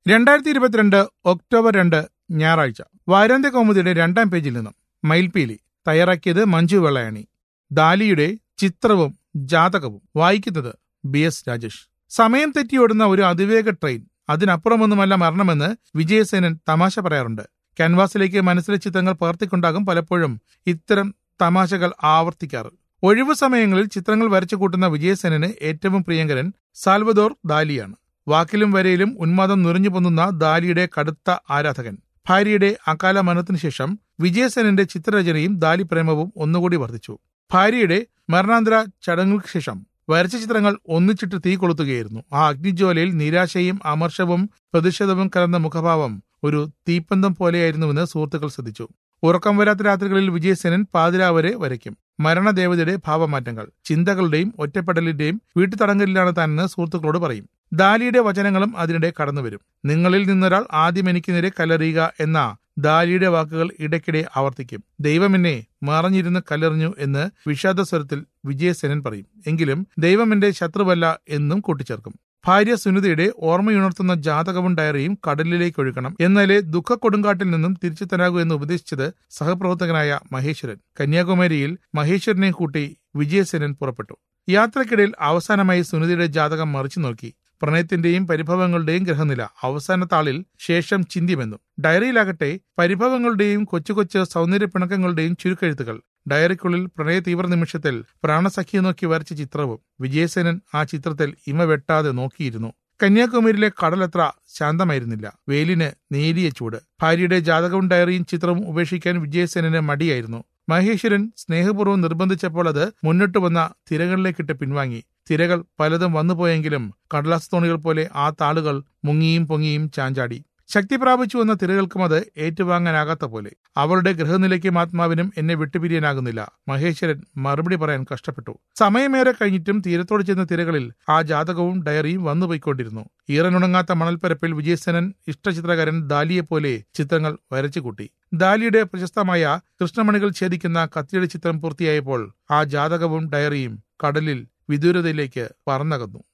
രണ്ടായിരത്തി ഇരുപത്തിരണ്ട് ഒക്ടോബർ രണ്ട് ഞായറാഴ്ച വാരാന്ത്യ കൗമുദിയുടെ രണ്ടാം പേജിൽ നിന്നും മയിൽപീലി തയ്യാറാക്കിയത് മഞ്ജു വെള്ളയാണി ദാലിയുടെ ചിത്രവും ജാതകവും വായിക്കുന്നത് ബി എസ് രാജേഷ് സമയം തെറ്റിയോടുന്ന ഒരു അതിവേഗ ട്രെയിൻ അതിനപ്പുറമൊന്നുമല്ല മരണമെന്ന് വിജയസേനൻ തമാശ പറയാറുണ്ട് ക്യാൻവാസിലേക്ക് മനസ്സിലെ ചിത്രങ്ങൾ പകർത്തിക്കൊണ്ടാകും പലപ്പോഴും ഇത്തരം തമാശകൾ ആവർത്തിക്കാറ് ഒഴിവു സമയങ്ങളിൽ ചിത്രങ്ങൾ വരച്ചു കൂട്ടുന്ന വിജയസേനന് ഏറ്റവും പ്രിയങ്കരൻ സാൽവദോർ ദാലിയാണ് വാക്കിലും വരയിലും ഉന്മാദം നുരഞ്ഞു പൊന്നുന്ന ദാലിയുടെ കടുത്ത ആരാധകൻ ഭാര്യയുടെ അകാല മരണത്തിനു ശേഷം വിജയസേനന്റെ ചിത്രരചനയും ദാലി പ്രേമവും ഒന്നുകൂടി വർദ്ധിച്ചു ഭാര്യയുടെ മരണാന്തര ചടങ്ങുകൾക്ക് ശേഷം വരച്ച ചിത്രങ്ങൾ ഒന്നിച്ചിട്ട് തീ കൊളുത്തുകയായിരുന്നു ആ അഗ്നിജ്വാലയിൽ നിരാശയും അമർഷവും പ്രതിഷേധവും കലർന്ന മുഖഭാവം ഒരു തീപ്പന്തം പോലെയായിരുന്നുവെന്ന് സുഹൃത്തുക്കൾ ശ്രദ്ധിച്ചു ഉറക്കം വരാത്ത രാത്രികളിൽ വിജയസേനൻ പാതിരാവരെ വരയ്ക്കും മരണദേവതയുടെ ഭാവമാറ്റങ്ങൾ ചിന്തകളുടെയും ഒറ്റപ്പെടലിന്റെയും വീട്ടുതടങ്കലിലാണ് താനെന്ന് സുഹൃത്തുക്കളോട് പറയും ദാലിയുടെ വചനങ്ങളും അതിനിടെ കടന്നുവരും നിങ്ങളിൽ നിന്നൊരാൾ ആദ്യം എനിക്ക് നേരെ കല്ലെറിയുക എന്ന ദാലിയുടെ വാക്കുകൾ ഇടയ്ക്കിടെ ആവർത്തിക്കും ദൈവം എന്നെ മറഞ്ഞിരുന്ന് കല്ലെറിഞ്ഞു എന്ന് വിഷാദ സ്വരത്തിൽ വിജയസേനൻ പറയും എങ്കിലും ദൈവം എന്റെ ശത്രുവല്ല എന്നും കൂട്ടിച്ചേർക്കും ഭാര്യ സുനിതയുടെ ഓർമ്മയുണർത്തുന്ന ജാതകവും ഡയറിയും കടലിലേക്ക് ഒഴുക്കണം എന്നാലേ ദുഃഖ കൊടുങ്കാട്ടിൽ നിന്നും തിരിച്ചു തരാകൂ എന്ന് ഉപദേശിച്ചത് സഹപ്രവർത്തകനായ മഹേശ്വരൻ കന്യാകുമാരിയിൽ മഹേശ്വരനെ കൂട്ടി വിജയസേനൻ പുറപ്പെട്ടു യാത്രക്കിടയിൽ അവസാനമായി സുനിതയുടെ ജാതകം മറിച്ചു നോക്കി പ്രണയത്തിന്റെയും പരിഭവങ്ങളുടെയും ഗ്രഹനില അവസാന താളിൽ ശേഷം ചിന്തിമെന്നും ഡയറിയിലാകട്ടെ പരിഭവങ്ങളുടെയും കൊച്ചു കൊച്ചു സൗന്ദര്യ പിണക്കങ്ങളുടെയും ചുരുക്കെഴുത്തുകൾ ഡയറിക്കുള്ളിൽ പ്രണയ തീവ്ര നിമിഷത്തിൽ പ്രാണസഖിയെ നോക്കി വരച്ച ചിത്രവും വിജയസേനൻ ആ ചിത്രത്തിൽ ഇമ വെട്ടാതെ നോക്കിയിരുന്നു കന്യാകുമാരിയിലെ കടലത്ര ശാന്തമായിരുന്നില്ല വേലിന് നേരിയ ചൂട് ഭാര്യയുടെ ജാതകവും ഡയറിയും ചിത്രവും ഉപേക്ഷിക്കാൻ വിജയസേനന് മടിയായിരുന്നു മഹേശ്വരൻ സ്നേഹപൂർവ്വം നിർബന്ധിച്ചപ്പോൾ അത് മുന്നോട്ട് വന്ന തിരകളിലേക്കിട്ട് പിൻവാങ്ങി തിരകൾ പലതും വന്നുപോയെങ്കിലും കടലാസ് തോണികൾ പോലെ ആ താളുകൾ മുങ്ങിയും പൊങ്ങിയും ചാഞ്ചാടി ശക്തി പ്രാപിച്ചു വന്ന തിരകൾക്കും അത് ഏറ്റുവാങ്ങാനാകാത്ത പോലെ അവളുടെ ഗൃഹനിലയ്ക്കും ആത്മാവിനും എന്നെ വിട്ടുപിരിയാനാകുന്നില്ല മഹേശ്വരൻ മറുപടി പറയാൻ കഷ്ടപ്പെട്ടു സമയമേറെ കഴിഞ്ഞിട്ടും തീരത്തോട് ചെന്ന തിരകളിൽ ആ ജാതകവും ഡയറിയും വന്നുപോയിക്കൊണ്ടിരുന്നു ഈറനുണങ്ങാത്ത മണൽപ്പരപ്പിൽ വിജയസേനൻ ഇഷ്ടചിത്രകാരൻ ദാലിയെപ്പോലെ ചിത്രങ്ങൾ വരച്ചുകൂട്ടി ദാലിയുടെ പ്രശസ്തമായ കൃഷ്ണമണികൾ ഛേദിക്കുന്ന കത്തിയുടെ ചിത്രം പൂർത്തിയായപ്പോൾ ആ ജാതകവും ഡയറിയും കടലിൽ വിദൂരതയിലേക്ക് പറന്നകന്നു